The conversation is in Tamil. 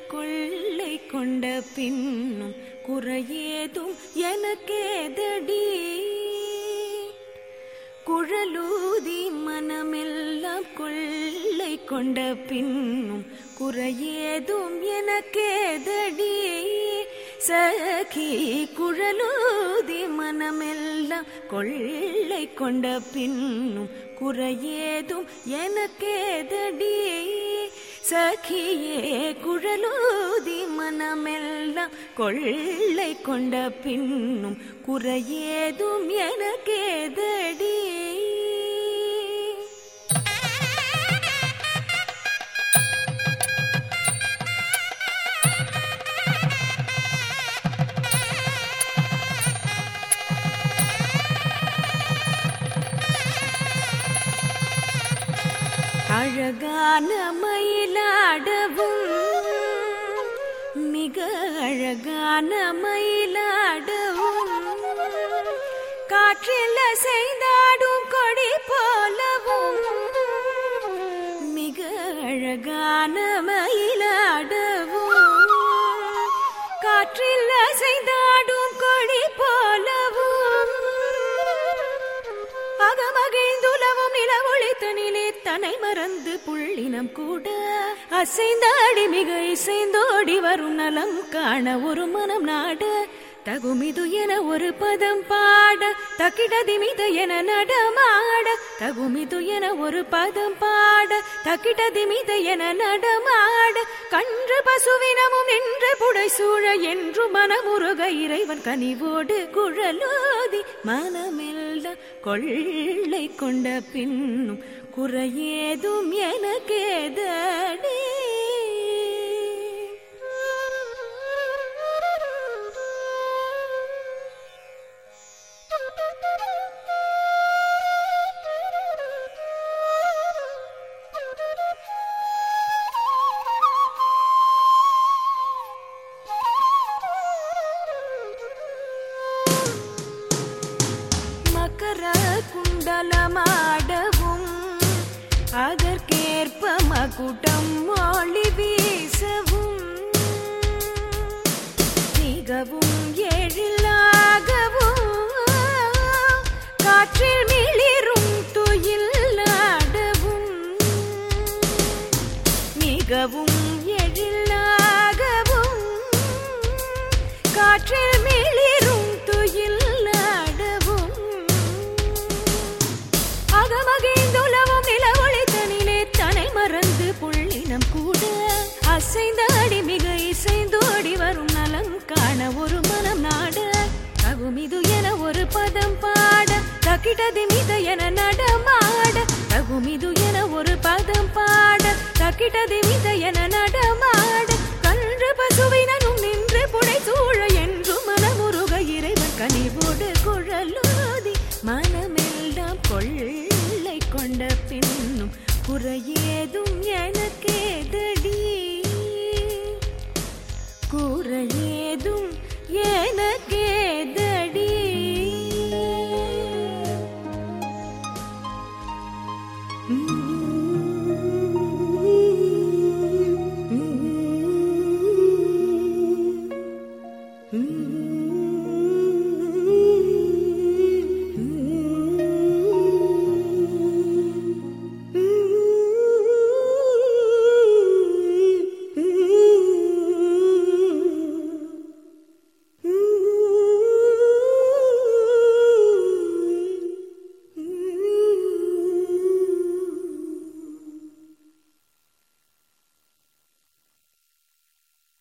கொள்ளை கொண்ட பின்னும் குறையேதும் எனக்கேதடி குழலூதி மனமெல்லாம் கொள்ளை கொண்ட பின்னும் குறையேதும் எனக்கேதடி சகி குழலூதி மனமெல்லாம் கொள்ளை கொண்ட பின்னும் குறையேதும் எனக்கேதடி சகியே குழலூதி மனமெல்லாம் கொள்ளை கொண்ட பின்னும் குறையேதும் எனக்கேதடி அழகான மயிலாடவும் மிக அழகான மயிலாடவும் காற்றில் செய்தாடும் கொடி போலவும் மிக அழகான மயிலாடவும் காற்றில் செய்தாடும் கொடி போலவும் அகமகிழ்ந்துலவும் நிலவொழித்த நிலே தனை மறந்து புள்ளினம் கூட அசைந்தாடி மிக இசைந்தோடி வரும் நலம் காண ஒரு மனம் நாட தகுமிது என ஒரு பதம் பாட தக்கிடதிமித என நடமாட தகுமிது என ஒரு பதம் பாட தக்கிடதிமித என நடமாட கன்று பசுவினமும் நின்று புடை சூழ என்று மனமுருக இறைவன் கனிவோடு குழலோதி மனமெல்லாம் கொள்ளை கொண்ட பின்னும் குறையேதும் எனக்கேதடி மகர குண்டலமாடவும் அதற்கேற்ப மகுடம் ஒளி வீசவும் மிகவும் எழிலாகவும் காற்றில் மிளிரும் துயில் ஆடவும் மிகவும் எழிலாகவும் காற்றில் மிளிரும் துயில் ஆடவும் அகமகிழ்ந்துலவும் நில ஒளித்த நிலே தனை மறந்து புள்ளினம் கூட அசைந்தாடி மிக இசைந்தோடி வரும் நலம் காண ஒரு மனம் நாட தகுமிது என ஒரு பதம் பாட தக்கிடதி மித என நடமாட தகுமிது என ஒரு பதம் பாட தக்கிடதி மித என நடமாட கன்று பசுவினும் நின்று புடை சூழ என்று மனமுருக இறைவன் கனிவோடு குழலோதி மனமெல்லாம் கொள்ளை கொண்ட பின்னும் குறையேதும் எனக்கேதடி குறையேதும் எனக்கேதடி Mm-hmm.